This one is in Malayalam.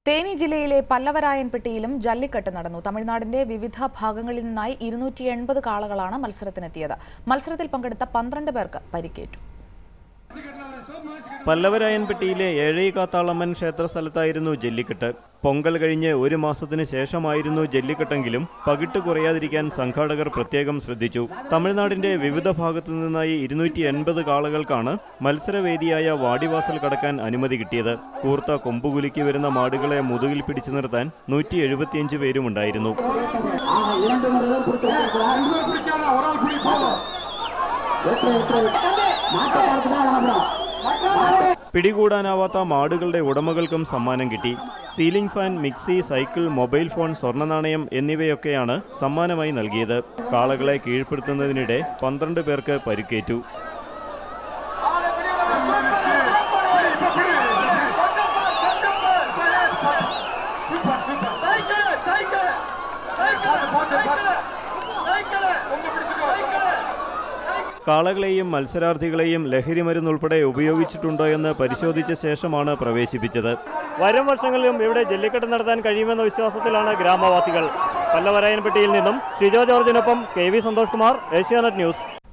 തേനി ജില്ലയിലെ പല്ലവരായൻപെട്ടിയിലും ജല്ലിക്കെട്ട് നടന്നു തമിഴ്നാടിന്റെ വിവിധ ഭാഗങ്ങളിൽ നിന്നായി ഇരുന്നൂറ്റി എൺപത് കാളകളാണ് മത്സരത്തിനെത്തിയത് മത്സരത്തിൽ പങ്കെടുത്ത പന്ത്രണ്ട് പേർക്ക് പരിക്കേറ്റു പല്ലവരായൻപെട്ടിയിലെ ഏഴൈകാത്താളമ്മൻ ക്ഷേത്രസ്ഥലത്തായിരുന്നു ജല്ലിക്കെട്ട് പൊങ്കൽ കഴിഞ്ഞ് ഒരു മാസത്തിന് ശേഷമായിരുന്നു ജല്ലിക്കെട്ടെങ്കിലും പകിട്ട് കുറയാതിരിക്കാൻ സംഘാടകർ പ്രത്യേകം ശ്രദ്ധിച്ചു തമിഴ്നാടിന്റെ വിവിധ ഭാഗത്തു നിന്നായി ഇരുന്നൂറ്റി എൺപത് കാളകൾക്കാണ് മത്സരവേദിയായ വാടിവാസൽ കടക്കാൻ അനുമതി കിട്ടിയത് കൂർത്ത കൊമ്പുകുലുക്കി വരുന്ന മാടുകളെ മുതുകിൽ പിടിച്ചു നിർത്താൻ നൂറ്റി എഴുപത്തിയഞ്ച് പേരുമുണ്ടായിരുന്നു ஆக இரண்டு முறைகள் பிடித்திருக்கிறார் பிடிக்காத ஒரு ஆள் பிடி போதும் வெற்றி வெற்றி மாட்டை யாருக்குதான் லாபம் പിടികൂടാനാവാത്ത മാടുകളുടെ ഉടമകൾക്കും സമ്മാനം കിട്ടി ceiling fan mixie cycle mobile phone സ്വർണ്ണനാണയം എന്നിവയൊക്കെയാണ് സമ്മാനമായി നൽകിയത് കാളകളെ കീഴ്പ്പെടുത്തുന്നതിനിടെ പന്ത്രണ്ട് പേർക്ക് പരിക്കേറ്റു super super cycle cycle cycle போச்சு சைக்கிள் உங்க பிடிச்சுக்கோ சைக்கிள் കാളകളെയും മത്സരാർത്ഥികളെയും ലഹരിമരുന്നുൾപ്പെടെ ഉപയോഗിച്ചിട്ടുണ്ടോ എന്ന് പരിശോധിച്ച ശേഷമാണ് പ്രവേശിപ്പിച്ചത് വരും വർഷങ്ങളിലും ഇവിടെ ജല്ലിക്കെട്ട് നടത്താൻ കഴിയുമെന്ന വിശ്വാസത്തിലാണ് ഗ്രാമവാസികൾ പല്ലവരായൻപെട്ടിയിൽ നിന്നും ഷിജോ ജോർജിനൊപ്പം K V Santhosh Kumar Asianet news